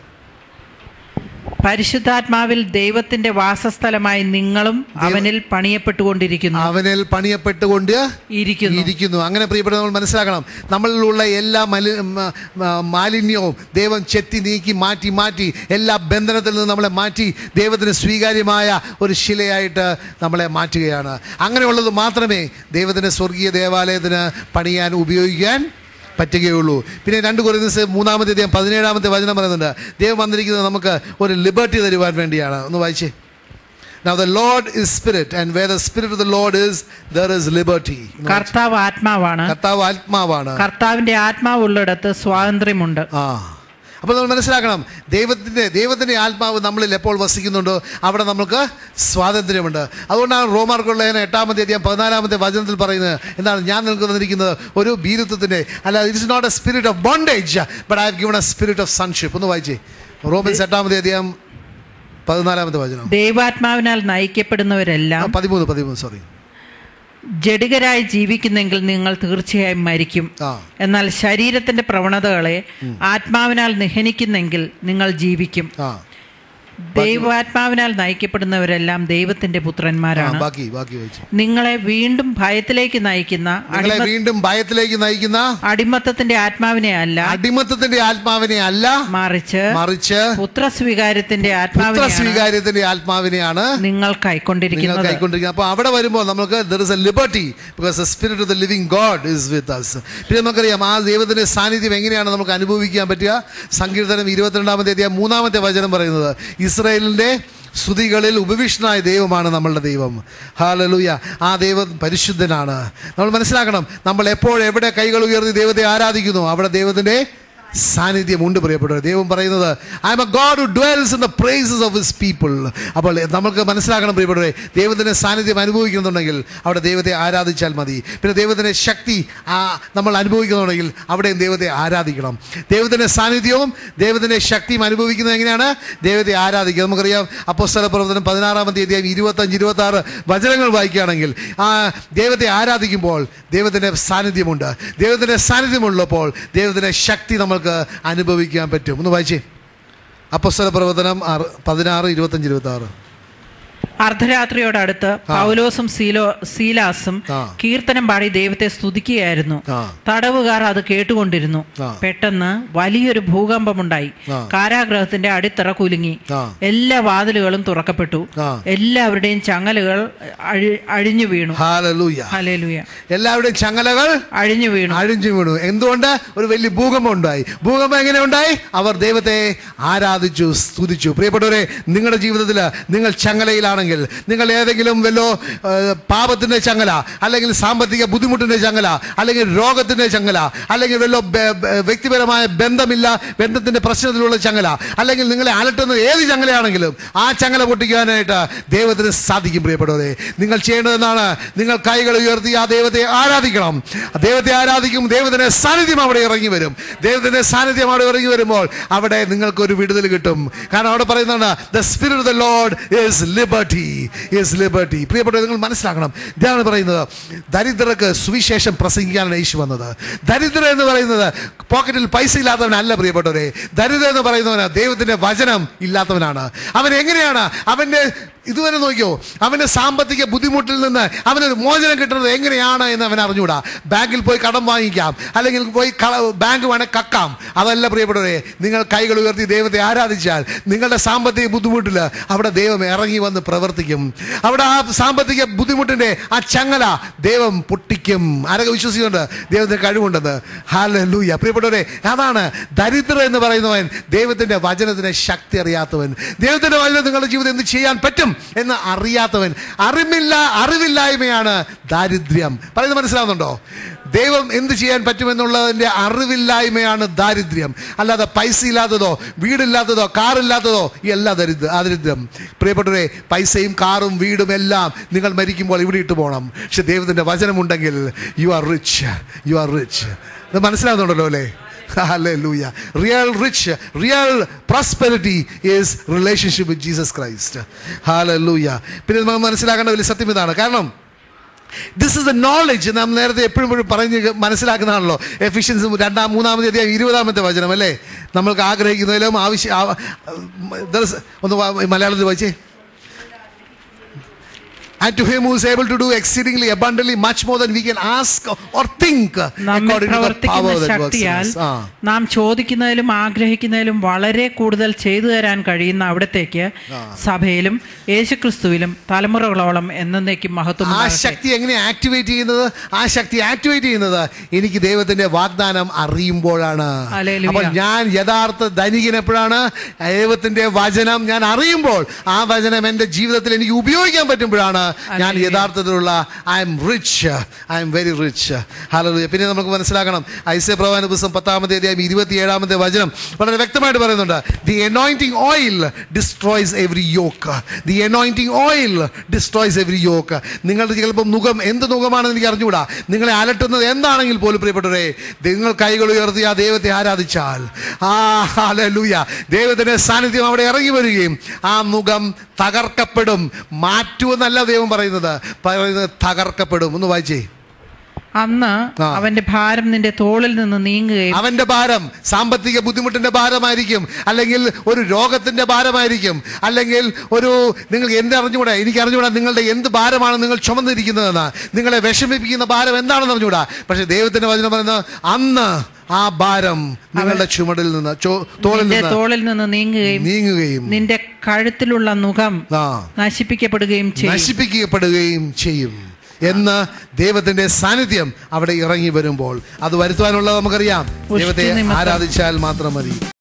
പരിശുദ്ധാത്മാവിൽ ദൈവത്തിന്റെ വാസസ്ഥലമായി നിങ്ങളും അവനിൽ പണിയപ്പെട്ടുകൊണ്ടിരിക്കുന്നു അവനിൽ പണിയപ്പെട്ടുകൊണ്ട് ഇരിക്കുന്നു ഇരിക്കുന്നു അങ്ങനെ പ്രിയപ്പെട്ട നമ്മൾ മനസ്സിലാക്കണം നമ്മളിലുള്ള എല്ലാ മലി മ- മ- മാലിന്യവും ദൈവം ചെത്തി നീക്കി മാറ്റി മാറ്റി എല്ലാ ബന്ധനത്തിൽ നിന്ന് നമ്മളെ മാറ്റി ദൈവത്തിന് സ്വീകാര്യമായ ഒരു ശിലയായിട്ട് നമ്മളെ മാറ്റുകയാണ് അങ്ങനെയുള്ളത് മാത്രമേ ദൈവത്തിൻ്റെ സ്വർഗീയ ദേവാലയത്തിന് പണിയാൻ ഉപയോഗിക്കാൻ പറ്റുകയുള്ളൂ പിന്നെ രണ്ട് കുറേ മൂന്നാമത്തെ അധ്യായം പതിനേഴാമത്തെ വചനം പറയുന്നുണ്ട് ദൈവം വന്നിരിക്കുന്നത് നമുക്ക് ഒരു ലിബർട്ടി തരുവാൻ വേണ്ടിയാണ് ഒന്ന് വായിച്ചേ Now the Lord is spirit and where the spirit of the Lord is there is liberty. കർത്താവ് ആത്മാവാണ് കർത്താവ് ആത്മാവാണ് കർത്താവിന്റെ ആത്മാവുള്ളിടത്ത് സ്വാതന്ത്ര്യമുണ്ട് ആ അപ്പോൾ നമ്മൾ മനസ്സിലാക്കണം ദൈവത്തിൻ്റെ ദൈവത്തിൻ്റെ ആത്മാവ് നമ്മളിൽ എപ്പോൾ വസിക്കുന്നുണ്ടോ അവിടെ നമുക്ക് സ്വാതന്ത്ര്യമുണ്ട് അതുകൊണ്ടാണ് റോമാർക്കുള്ള എട്ടാമത്തെ അധ്യായം പതിനാലാമത്തെ വചനത്തിൽ പറയുന്നത് എന്താണ് ഞാൻ നിങ്ങൾക്ക് തന്നിരിക്കുന്നത് ഒരു ഭീരുത്വത്തിൻ്റെ അല്ല it's not a spirit of bondage but I have given a spirit of sonship ഒന്ന് വായിച്ചേ റോമൻസ് എട്ടാമത്തെ അധ്യായം പതിനാലാമത്തെ വചനം ദൈവാത്മാവിനാൽ നയിക്കപ്പെടുന്നവരെല്ലാം ആ, പതിമൂന്ന് പതിമൂന്ന് സോറി ജഡികരായി ജീവിക്കുന്നെങ്കിൽ നിങ്ങൾ തീർച്ചയായും മരിക്കും ആ എന്നാൽ ശരീരത്തിന്റെ പ്രവണതകളെ ആത്മാവിനാൽ നിഹനിക്കുന്നെങ്കിൽ നിങ്ങൾ ജീവിക്കും ആ ദൈവാത്മാവിനാൽ നയിക്കപ്പെടുന്നവരെല്ലാം ദൈവത്തിന്റെ ആ, പുത്രന്മാരാണ് ബാക്കി ബാക്കി വായിച്ചു നിങ്ങളെ വീണ്ടും ഭയത്തിലേക്ക് നയിക്കുന്ന നിങ്ങളെ അടിമ- വീണ്ടും ഭയത്തിലേക്ക് നയിക്കുന്ന അടിമത്തത്തിന്റെ ആത്മാവിനെ അല്ല അടിമത്തത്തിന്റെ ആത്മാവിനെ അല്ല മറിച്ച് മറിച്ച് പുത്രസ്വീകാര്യത്തിന്റെ പുത്ര ആത്മാവിനെയാണ് സ്വീകാര്യത്തിന്റെ ആത്മാവിനെയാണ് നിങ്ങൾ നിങ്ങൾ കൈക്കൊണ്ടിരിക്കുന്നത് കൈക്കൊണ്ടിരിക്കുന്നത് അപ്പോൾ അവിടെ വരുമ്പോൾ നമുക്ക് there is a liberty because the spirit of the living God is with us പിന്നെ നമുക്കറിയാം ആ ദൈവത്തിന്റെ സാന്നിധ്യം എങ്ങനെയാണ് നമുക്ക് അനുഭവിക്കാൻ പറ്റുക സങ്കീർത്തനം ഇരുപത്തിരണ്ടാമത്തെ അധ്യായം മൂന്നാമത്തെ വചനം പറയുന്നത് ഇസ്രായേലിന്റെ സ്തുതികളിൽ ഉപവിഷ്ടനായ ദൈവമാണ് നമ്മളുടെ ദൈവം ഹാലലൂയ ആ ദൈവം പരിശുദ്ധനാണ് നമ്മൾ മനസ്സിലാക്കണം നമ്മൾ എപ്പോൾ എവിടെ കൈകൾ ഉയർത്തി ദൈവത്തെ ആരാധിക്കുന്നു അവിടെ ദൈവത്തിന്റെ സാന്നിധ്യമുണ്ട് പ്രിയപ്പെട്ടവർ ദൈവം പറയുന്നത് I am a God who dwells in the praises of his people അപ്പോൾ നമുക്ക് മനസ്സിലാക്കണം പ്രിയപ്പെട്ടവരെ ദൈവത്തിൻ്റെ സാന്നിധ്യം അനുഭവിക്കുന്നുണ്ടെങ്കിൽ അവിടെ ദൈവത്തെ ആരാധിച്ചാൽ മതി പിന്നെ ദൈവത്തിൻ്റെ ശക്തി ആ നമ്മൾ അനുഭവിക്കുന്നുണ്ടെങ്കിൽ അവിടെയും ദൈവത്തെ ആരാധിക്കണം ദൈവത്തിൻ്റെ സാന്നിധ്യവും ദൈവത്തിൻ്റെ ശക്തിയും അനുഭവിക്കുന്നത് എങ്ങനെയാണ് ദൈവത്തെ ആരാധിക്കുക നമുക്കറിയാം അപ്പോസ്തല പ്രവർത്തനം പതിനാറാമത്തെ അധ്യായം ഇരുപത്തഞ്ച് ഇരുപത്തി ആറ് വചനങ്ങൾ വായിക്കുകയാണെങ്കിൽ ആ ദൈവത്തെ ആരാധിക്കുമ്പോൾ ദൈവത്തിൻ്റെ സാന്നിധ്യമുണ്ട് ദൈവത്തിൻ്റെ സാന്നിധ്യമുള്ളപ്പോൾ ദൈവത്തിൻ്റെ ശക്തി നമ്മൾക്ക് അനുഭവിക്കാൻ പറ്റും ഒന്ന് വായിച്ചേ അപ്പസ്തല പ്രവർത്തനം ആറ് പതിനാറ് ഇരുപത്തഞ്ച് ഇരുപത്തി ആറ് അർദ്ധരാത്രിയോടടുത്ത് പൗലോസും സീലോ സീലാസും ആ. കീർത്തനം പാടി ദൈവത്തെ സ്തുതിക്കുകയായിരുന്നു ആ. തടവുകാർ അത് കേട്ടുകൊണ്ടിരുന്നു ആ. പെട്ടെന്ന് വലിയൊരു ഭൂകമ്പമുണ്ടായി ആ. കാരാഗ്രഹത്തിന്റെ അടിത്തറ കുലുങ്ങി ആ. എല്ലാ വാതിലുകളും തുറക്കപ്പെട്ടു ആ. എല്ലാവരുടെയും ചങ്ങലകൾ അഴി- അഴിഞ്ഞു വീണു ഹാലലൂയ ഹലേലുയ എല്ലാവരുടെയും ചങ്ങലകൾ അഴിഞ്ഞു വീണു അഴിഞ്ഞു വീണു എന്തുകൊണ്ട് ഒരു വലിയ ഭൂകമ്പം ഉണ്ടായി ഭൂകമ്പം എങ്ങനെ ഉണ്ടായി അവർ ദൈവത്തെ ആരാധിച്ചു സ്തുതിച്ചു പ്രിയപ്പെട്ടവരെ നിങ്ങളുടെ ജീവിതത്തിൽ നിങ്ങൾ ചങ്ങലയിലാണെങ്കിൽ നിങ്ങൾ ഏതെങ്കിലും വല്ലോ ഏഹ്, പാപത്തിന്റെ ചങ്ങല അല്ലെങ്കിൽ സാമ്പത്തിക ബുദ്ധിമുട്ടിന്റെ ചങ്ങല അല്ലെങ്കിൽ രോഗത്തിന്റെ ചങ്ങല അല്ലെങ്കിൽ വല്ലോ ബെ- ബെ- വ്യക്തിപരമായ ബന്ധമില്ല ബന്ധത്തിന്റെ പ്രശ്നത്തിലുള്ള ചങ്ങല അല്ലെങ്കിൽ നിങ്ങളെ അലട്ടുന്ന ഏത് ചങ്ങലയാണെങ്കിലും ആ ചങ്ങല പൊട്ടിക്കാനായിട്ട് ദൈവത്തിന് സാധിക്കും പ്രിയപ്പെട്ടവരെ നിങ്ങൾ ചെയ്യേണ്ടതെന്നാണ് നിങ്ങൾ കൈകൾ ഉയർത്തി ആ ദൈവത്തെ ആരാധിക്കണം ദൈവത്തെ ആരാധിക്കും ദൈവത്തിന്റെ സാന്നിധ്യം അവിടെ ഇറങ്ങി വരും ദൈവത്തിന്റെ സാന്നിധ്യം അവിടെ ഇറങ്ങി വരുമ്പോൾ അവിടെ നിങ്ങൾക്ക് ഒരു വിടുതൽ കിട്ടും കാരണം അവിടെ പറയുന്നതാണ് the spirit of the Lord is liberty is liberty പ്രിയപ്പെട്ടവർ നിങ്ങൾ മനസ്സിലാക്കണം ഇതാണ് പറയുന്നത് ദരിദ്രർക്ക് സുവിശേഷം പ്രസംഗിക്കാനാണ് യേശു വന്നത് ദരിദ്രൻ എന്ന് പറയുന്നത് പോക്കറ്റിൽ പൈസ ഇല്ലാത്തവനല്ല പ്രിയപ്പെട്ടവരെ ദരിദ്രൻ എന്ന് പറയുന്നവന് ദൈവത്തിന്റെ വചനം ഇല്ലാത്തവനാണ് അവൻ എങ്ങനെയാണ് അവന്റെ ഇതുവരെ നോക്കിയോ അവന്റെ സാമ്പത്തിക ബുദ്ധിമുട്ടിൽ നിന്ന് അവനൊരു മോചനം കിട്ടുന്നത് എങ്ങനെയാണ് എന്ന് അവൻ അറിഞ്ഞൂടാ ബാങ്കിൽ പോയി കടം വാങ്ങിക്കാം അല്ലെങ്കിൽ പോയി കള- ബാങ്ക് വേണേൽ കക്കാം അതല്ല പ്രിയപ്പെട്ടവരെ നിങ്ങൾ കൈകൾ ഉയർത്തി ദൈവത്തെ ആരാധിച്ചാൽ നിങ്ങളുടെ സാമ്പത്തിക ബുദ്ധിമുട്ടിൽ അവിടെ ദൈവം ഇറങ്ങി വന്ന് പ്രവർത്തിക്കും അവിടെ ആ സാമ്പത്തിക ബുദ്ധിമുട്ടിന്റെ ആ ചങ്ങല ദൈവം പൊട്ടിക്കും ആരൊക്കെ വിശ്വസിക്കുന്നുണ്ട് ദൈവത്തിന് കഴിവുണ്ടെന്ന് ഹാലൂയ പ്രിയപ്പെട്ടവരെ അതാണ് ദരിദ്രൻ എന്ന് പറയുന്നവൻ ദൈവത്തിന്റെ വചനത്തിന് ശക്തി അറിയാത്തവൻ ദൈവത്തിന്റെ വചനം നിങ്ങളുടെ ജീവിതം എന്ത് ചെയ്യാൻ പറ്റും എന്ന് അറിയാത്തവൻ അറിവില്ല അറിവില്ലായ്മയാണ് ദാരിദ്ര്യം പറയുന്നത് മനസ്സിലാവുന്നുണ്ടോ ദൈവം എന്ത് ചെയ്യാൻ പറ്റുമെന്നുള്ളതിന്റെ അറിവില്ലായ്മയാണ് ദാരിദ്ര്യം അല്ലാതെ പൈസ ഇല്ലാത്തതോ വീടില്ലാത്തതോ കാറില്ലാത്തതോ ഈ എല്ലാ ദരിദ്ര ദാരിദ്ര്യം പ്രിയപ്പെട്ടവരെ പൈസയും കാറും വീടും എല്ലാം നിങ്ങൾ മരിക്കുമ്പോൾ ഇവിടെ ഇട്ട് പോകണം പക്ഷെ ദൈവത്തിന്റെ വചനമുണ്ടെങ്കിൽ you are rich you are rich ഇത് മനസ്സിലാവുന്നുണ്ടല്ലോ അല്ലേ Hallelujah. Real rich, real prosperity is relationship with Jesus Christ. Hallelujah. പിന്നെ നമുക്ക് മനസ്സിലാക്കേണ്ട വലിയ സത്യം ഇതാണ് കാരണം ദിസ് ഇസ് എ നോളജ് നാം നേരത്തെ എപ്പോഴും എപ്പോഴും പറഞ്ഞ് മനസ്സിലാക്കുന്നതാണല്ലോ എഫിഷ്യൻസി രണ്ടാം മൂന്നാമത്തെ അധ്യായം ഇരുപതാമത്തെ വചനം അല്ലേ നമ്മൾക്ക് ആഗ്രഹിക്കുന്നതിലും ആവശ്യം ആ- there is- ഒന്ന് വാ- മലയാളത്തിൽ വായിച്ചേ And to him who is able to do exceedingly abundantly much more than we can ask or think നമ്മെ according to the പ്രവർത്തിക്കുന്ന power that works in ശക്തിയാൽ us. ആ. നാം ചോദിക്കുന്നതിലും ആഗ്രഹിക്കുന്നതിലും വളരെ കൂടുതൽ ചെയ്തു തരാൻ കഴിയുന്ന അവിടത്തേക്ക് സഭയിലും യേശുക്രിസ്തുവിലും തലമുറകളോളം എന്നേക്കും മഹത്വം ആ ഉണ്ടാകട്ടെ. ശക്തി എങ്ങനെ ആക്ടിവേറ്റ് ചെയ്യുന്നത് ആ ശക്തി ആക്ടിവേറ്റ് ചെയ്യുന്നത് എനിക്ക് ദൈവത്തിന്റെ വാഗ്ദാനം അറിയുമ്പോഴാണ് ഹല്ലേലൂയ. അപ്പോൾ ഞാൻ യഥാർത്ഥ ധനികൻ എപ്പോഴാണ് ദൈവത്തിന്റെ വചനം ഞാൻ അറിയുമ്പോൾ ആ വചനം എൻ്റെ ജീവിതത്തിൽ എനിക്ക് ഉപയോഗിക്കാൻ പറ്റുമ്പോഴാണ് ഞാൻ ഹല്ലേലൂയ. യഥാർത്ഥത്തിലുള്ള I am rich I am very rich hallelujah പിന്നെ നമുക്ക് മനസ്സിലാക്കണം ഐസ്യ പ്രവാന പുസ്തകം പത്താമത്തെ അധ്യായം ഇരുപത്തിയേഴാമത്തെ വചനം വളരെ വ്യക്തമായിട്ട് പറയുന്നുണ്ട് the anointing oil destroys every yoke the anointing oil destroys every yoke നിങ്ങളുടെ ചിലപ്പം മുഖം എന്ത് മുഖമാണെന്ന് എനിക്ക് അറിഞ്ഞുകൂടാ നിങ്ങളെ അലട്ടുന്നത് എന്താണെങ്കിൽ പോലും പ്രിയപ്പെട്ടവരെ നിങ്ങൾ കൈകൾ ഉയർത്തി ആ ദൈവത്തെ ആരാധിച്ചാൽ ആ ഹല്ലേലൂയ ദൈവത്തിന്റെ സാന്നിധ്യം അവിടെ ഇറങ്ങി വരികയും ആ മുഖം തകർക്കപ്പെടും മാറ്റുമെന്നല്ല ദൈവം പറയുന്നത് പറയുന്നത് തകർക്കപ്പെടും ഒന്ന് വായിച്ചേ അന്ന് ആ. അവന്റെ ഭാരം നിന്റെ തോളിൽ നിന്ന് നീങ്ങുകയും അവന്റെ ഭാരം സാമ്പത്തിക ബുദ്ധിമുട്ടിന്റെ ഭാരമായിരിക്കും അല്ലെങ്കിൽ ഒരു രോഗത്തിന്റെ ഭാരമായിരിക്കും അല്ലെങ്കിൽ ഒരു നിങ്ങൾ എന്ത് അറിഞ്ഞുകൂടാ എനിക്ക് അറിഞ്ഞുകൂടാ നിങ്ങളുടെ എന്ത് ഭാരമാണ് നിങ്ങൾ ചുമന്നിരിക്കുന്നതെന്ന് നിങ്ങളെ വിഷമിപ്പിക്കുന്ന ഭാരം എന്താണെന്ന് അറിഞ്ഞുകൂടാ പക്ഷെ ദൈവത്തിന്റെ വചനം പറയുന്നത് അന്ന് ആ ഭാരം നിങ്ങളുടെ ചുമടിൽ നിന്ന് ചോ- തോളിൽ നിന്റെ നിന്ന് തോളിൽ നിന്ന് നീങ്ങുകയും നീങ്ങുകയും നിന്റെ കഴുത്തിലുള്ള മുഖം ആ നശിപ്പിക്കപ്പെടുകയും ചെയ്യും നശിപ്പിക്കപ്പെടുകയും ചെയ്യും എന്ന് ദൈവത്തിന്റെ സാന്നിധ്യം അവിടെ ഇറങ്ങി വരുമ്പോൾ അത് വരുത്തുവാനുള്ളത് നമുക്കറിയാം ദൈവത്തെ നിമിത്തം. ആരാധിച്ചാൽ മാത്രം മതി